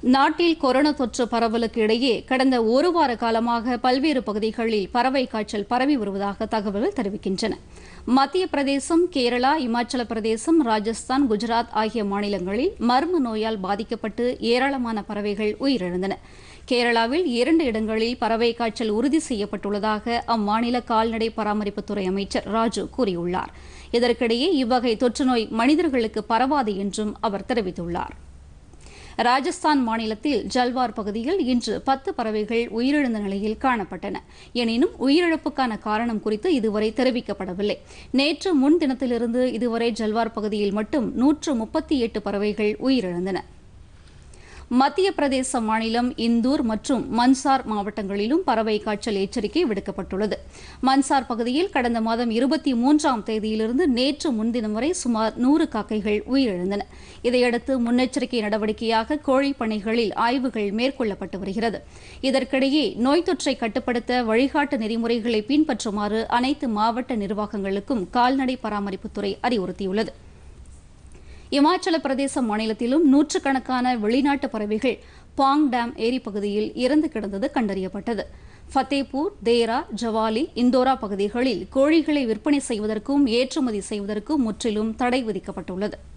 நாட்டில் கொரோனா தொற்று பரவலுக்கு இடையே கடந்த ஒரு வார காலமாக பல்வேறு பகுதிகளில் பறவை காய்ச்சல் பரவி வருவதாக தகவல்கள் தெரிவிக்கின்றன மத்திய பிரதேசம் கேரளா இமாச்சல பிரதேசம் ராஜஸ்தான் குஜராத் ஆகிய மாநிலங்களில் மர்ம நோயால் பாதிக்கப்பட்டு ஏராளமான பறவைகள் உயிரிழந்தன கேரளாவில் இரண்டு இடங்களில் பறவை காய்ச்சல் உறுதி செய்யப்பட்டுள்ளதாக அம்மாநில கால்நடை பராமரிப்புத்துறை அமைச்சர் ராஜு கூறியுள்ளார் இதற்கிடையே இவ்வகை தொற்றுநோய் மனிதர்களுக்கு பரவாது என்றும் அவர் தெரிவித்துள்ளார் ராஜஸ்தான் மாநிலத்தில் ஜல்வார் பகுதியில் இன்று பத்து பறவைகள் உயிரிழந்த நிலையில் காணப்பட்டன எனினும் உயிரிழப்புக்கான காரணம் குறித்து இதுவரை தெரிவிக்கப்படவில்லை நேற்று முன்தினத்திலிருந்து இதுவரை ஜல்வார் பகுதியில் மட்டும் நூற்று முப்பத்தி எட்டு பறவைகள் உயிரிழந்தன மத்திய பிரதேச மாநிலம் இந்தூர் மற்றும் மன்சார் மாவட்டங்களிலும் பறவை காய்ச்சல் எச்சரிக்கை விடுக்கப்பட்டுள்ளது மன்சார் பகுதியில் கடந்த மாதம் இருபத்தி மூன்றாம் தேதியிலிருந்து நேற்று முன்தினம் வரை சுமார் நூறு காக்கைகள் உயிரிழந்தன இதையடுத்து முன்னெச்சரிக்கை நடவடிக்கையாக கோழிப் பண்ணைகளில் ஆய்வுகள் மேற்கொள்ளப்பட்டு வருகிறது இதற்கிடையே நோய் தொற்றை கட்டுப்படுத்த வழிகாட்டு நெறிமுறைகளை பின்பற்றுமாறு அனைத்து மாவட்ட நிர்வாகங்களுக்கும் கால்நடை பராமரிப்புத்துறை அறிவுறுத்தியுள்ளது இமாச்சல பிரதேச மாநிலத்திலும் நூற்றுக்கணக்கான வெளிநாட்டு பறவைகள் பாங் டேம் ஏரி பகுதியில் இறந்து கிடந்தது கண்டறியப்பட்டது ஃபத்தேபூர் தேரா ஜவாலி இந்தோரா பகுதிகளில் கோழிகளை விற்பனை செய்வதற்கும் ஏற்றுமதி செய்வதற்கும் முற்றிலும் தடை விதிக்கப்பட்டுள்ளது